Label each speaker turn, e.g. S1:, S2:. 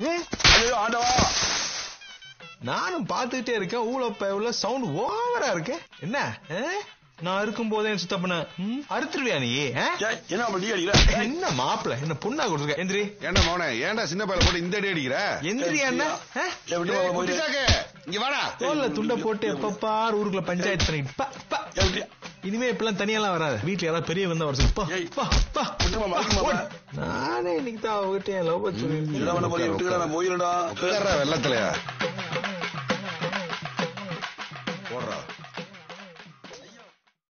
S1: ஏ,
S2: ஐயோ ஆண்டவா
S1: நானும் பார்த்துக்கிட்டே இருக்கேன் ஊழப்ப உள்ள சவுண்ட் ஓவரா இருக்கு என்ன ஆ? நான் இருக்கும் போதே சித்த பண்ண அறுத்துருவியா நீ ஆ?
S2: ஏய், என்ன அப்படி நீ அடிக்கிற
S1: என்ன மாப்பிள என்ன பொண்ணா கொடுத்துருக்க எந்திரி
S3: ஏண்டா மௌனே ஏன்டா சின்ன பையல போட்டு இந்த அடி அடிக்கிற
S1: எந்திரியா என்ன ஆ?
S2: ஏய், விட்டு
S3: ஏய்,
S2: போங்க,
S3: குட்டி
S2: போயிடு.
S3: சாக்கு, இங்க வாடா
S1: தோல்ல துண்ட போட்டு எப்பப்பார் ஊருக்குள்ள பஞ்சாயத்து பண்ணிட்டு பா, பா.
S2: ஏய், விட்டு.
S1: இனிமே இப்பெல்லாம் தனியாலாம் வராது வீட்டுல யாராவது பெரிய வந்தா வர சொல்லு. பா,
S2: ஏய்.
S1: பா, பா.
S2: விட்டுமா, மறக்குமா,
S1: ஓடு. நானே இன்னைக்கு தான் அவகிட்ட என் லவ்
S2: என்ன பண்ண போறீங்க விட்டுக்கடா நான் போயிடா
S3: உட்கார்றா வெள்ளத்துலயா